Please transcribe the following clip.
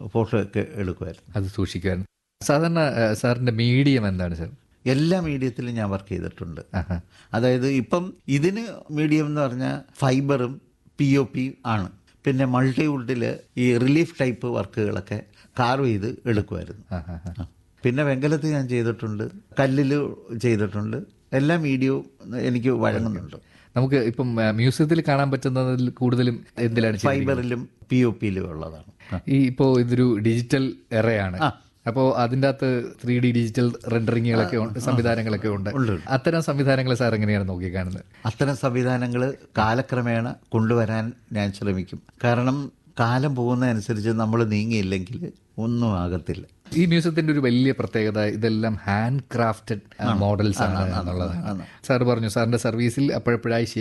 Photo ഒക്കെ എടുക്കുമായിരുന്നു അത് സൂക്ഷിക്കുമായിരുന്നു സാധാരണ ആ, സാറിന്റെ മീഡിയം എന്താണ് സാർ എല്ലാ മീഡിയത്തിലും ഞാൻ വർക്ക് ചെയ്തിട്ടുണ്ട് ആഹാ. അതായത് ഇപ്പം ഇതിന് മീഡിയം എന്ന് പറഞ്ഞാൽ ഫൈബറും പി ഒ പി ആണ് പിന്നെ മൾട്ടിവുഡിൽ ഈ റിലീഫ് ടൈപ്പ് വർക്കുകളൊക്കെ കാർവ് ചെയ്ത് എടുക്കുമായിരുന്നു ആഹാ. ആ. പിന്നെ വെങ്കലത്ത് ഞാൻ ചെയ്തിട്ടുണ്ട് കല്ലിൽ ചെയ്തിട്ടുണ്ട് എല്ലാ മീഡിയവും എനിക്ക് വഴങ്ങുന്നുണ്ട് നമുക്ക് ഇപ്പം ആ, മ്യൂസിയത്തിൽ കാണാൻ പറ്റുന്നതിൽ കൂടുതലും എന്തിലാണ് ചെയ്യുന്നത്? ഫൈബറിലും പി ഒ പിയിലും ഉള്ളതാണ് ആ. ഈ ഇപ്പോൾ ഇതൊരു ഡിജിറ്റൽ എറയാണ് അപ്പോൾ അതിൻ്റെ അകത്ത് ത്രീ ഡി ഡിജിറ്റൽ റെൻഡറിങ്ങുകളൊക്കെ ഉണ്ട് സംവിധാനങ്ങളൊക്കെ ഉണ്ട് അത്തരം സംവിധാനങ്ങൾ സാർ എങ്ങനെയാണ് നോക്കി കാണുന്നത് അത്തരം സംവിധാനങ്ങൾ കാലക്രമേണ കൊണ്ടുവരാൻ ഞാൻ ശ്രമിക്കും കാരണം കാലം പോകുന്നതനുസരിച്ച് നമ്മൾ നീങ്ങിയില്ലെങ്കിൽ ഒന്നും ആകത്തില്ല ഈ മ്യൂസിയത്തിന്റെ ഒരു വലിയ പ്രത്യേകത ഇതെല്ലാം ഹാൻഡ് ക്രാഫ്റ്റഡ് മോഡൽസ് ആണ് എന്നുള്ളതാണ് സാർ പറഞ്ഞു സാറിന്റെ സർവീസിൽ അപ്പോഴപ്പോഴായി